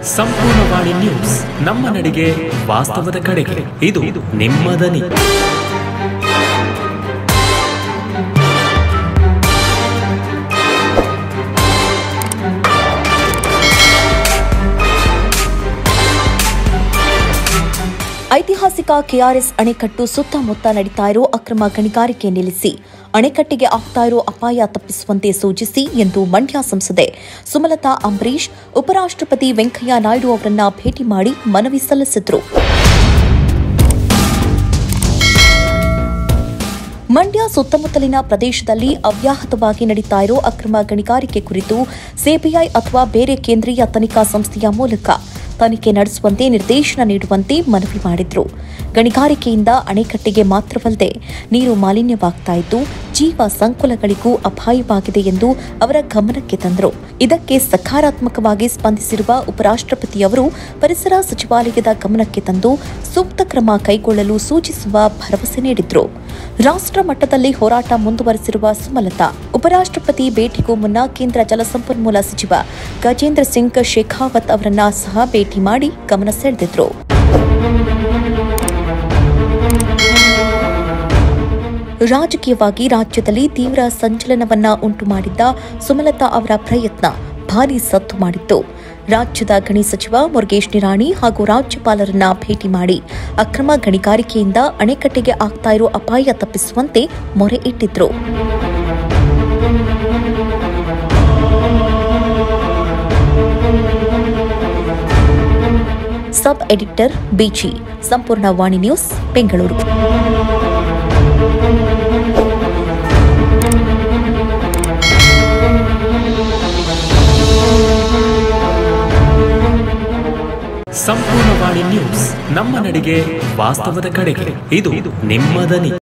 Sampoorna Vani news ನಮ್ಮ ನಡಿಗೆ ವಾಸ್ತವದ ಕಡೆಗೆ ಇದು ನಿಮ್ಮ ದನಿ ಐತಿಹಾಸಿಕ ಕೆಆರ್ಎಸ್ ಅಣೆಕಟ್ಟು ಸುತ್ತಮುತ್ತ ನಡೀತಾ ಇರೋ ಅಕ್ರಮ ಗಣಿಗಾರಿಕೆ ನಿಲ್ಲಿಸಿ ಅಣೆಕಟ್ಟಿಗೆ ಆಗ್ತಾ ಇರೋ ಅಪಾಯ ತಪ್ಪಿಸುವಂತೆ ಸೂಚಿಸಿ ಎಂದು ಮಂಡ್ಯ ಸಂಸದೆ ಸುಮಲತಾ ಅಂಬರೀಶ್ ಉಪರಾಷ್ಟ್ರಪತಿ ವೆಂಕಯ್ಯ ನಾಯ್ಡು ಅವರನ್ನ ಭೇಟಿ ಮಾಡಿ ಮನವಿ ಸಲ್ಲಿಸಿದ್ರು ಮಂಡ್ಯ ಸುತ್ತಮುತ್ತಲಿನ ಪ್ರದೇಶದಲ್ಲಿ ಅವ್ಯಾಹತವಾಗಿ ನಡೀತಾ ಇರೋ ಅಕ್ರಮ ಗಣಿಗಾರಿಕೆ ಕುರಿತು ಸಿಬಿಐ ಅಥವಾ ಬೇರೆ ಕೇಂದ್ರೀಯ ತನಿಖಾ ಸಂಸ್ಥೆಯ ಮೂಲಕ ತನಿಖೆ ನಡೆಸುವಂತೆ ನಿರ್ದೇಶನ ನೀಡುವಂತೆ ಮನವಿ ಮಾಡಿದ್ರು ಗಣಿಗಾರಿಕೆಯಿಂದ ಅಣೆಕಟ್ಟಿಗೆ ಮಾತ್ರವಲ್ಲದೆ ನೀರು ಮಾಲಿನ್ಯವಾಗ್ತಾ ಇದ್ದು ಜೀವ ಸಂಕುಲಗಳಿಗೂ ಅಪಾಯವಾಗಿದೆ ಎಂದು ಅವರ ಗಮನಕ್ಕೆ ತಂದರು ಇದಕ್ಕೆ ಸಕಾರಾತ್ಮಕವಾಗಿ ಸ್ಪಂದಿಸಿರುವ ಉಪರಾಷ್ಟ್ರಪತಿಯವರು ಪರಿಸರ ಸಚಿವಾಲಯದ ಗಮನಕ್ಕೆ ತಂದು ಸೂಕ್ತ ಕ್ರಮ ಕೈಗೊಳ್ಳಲು ಸೂಚಿಸುವ ಭರವಸೆ ನೀಡಿದ್ರು ರಾಷ್ಟ್ರ ಮಟ್ಟದಲ್ಲಿ ಹೋರಾಟ ಮುಂದುವರೆಸಿರುವ ಸುಮಲತಾ ಉಪರಾಷ್ಟ್ರಪತಿ ಭೇಟಿಗೂ ಮುನ್ನ ಕೇಂದ್ರ ಜಲಸಂಪನ್ಮೂಲ ಸಚಿವ ಗಜೇಂದ್ರ ಸಿಂಗ್ ಶೇಖಾವತ್ ಅವರನ್ನ ಸಹ ಭೇಟಿ ಮಾಡಿ ಗಮನ ಸೆಳೆದಿದ್ರು ರಾಜಕೀಯವಾಗಿ ರಾಜ್ಯದಲ್ಲಿ ತೀವ್ರ ಸಂಚಲನವನ್ನ ಉಂಟು ಮಾಡಿದ್ದ ಸುಮಲತಾ ಅವರ ಪ್ರಯತ್ನ ಭಾರೀ ಸತ್ತು ಮಾಡಿತ್ತು ರಾಜ್ಯದ ಗಣಿ ಸಚಿವ ಮುರುಗೇಶ್ ನಿರಾಣಿ ಹಾಗೂ ರಾಜ್ಯಪಾಲರನ್ನ ಭೇಟಿ ಮಾಡಿ ಅಕ್ರಮ ಗಣಿಗಾರಿಕೆಯಿಂದ ಅಣೆಕಟ್ಟೆಗೆ ಆಗ್ತಾ ಇರೋ ಅಪಾಯ ತಪ್ಪಿಸುವಂತೆ ಮೊರೆ ಇಟ್ಟಿದ್ರು ಸಬ್ ಎಡಿಟರ್ ಬಿಜಿ ಸಂಪೂರ್ಣ ವಾಣಿ ನ್ಯೂಸ್ ಬೆಂಗಳೂರು ಸಂಪೂರ್ಣವಾಣಿ ನ್ಯೂಸ್ ನಮ್ಮ ನಡಿಗೆ ವಾಸ್ತವದ ಕಡೆಗೆ ಇದು ನಿಮ್ಮ ದನಿ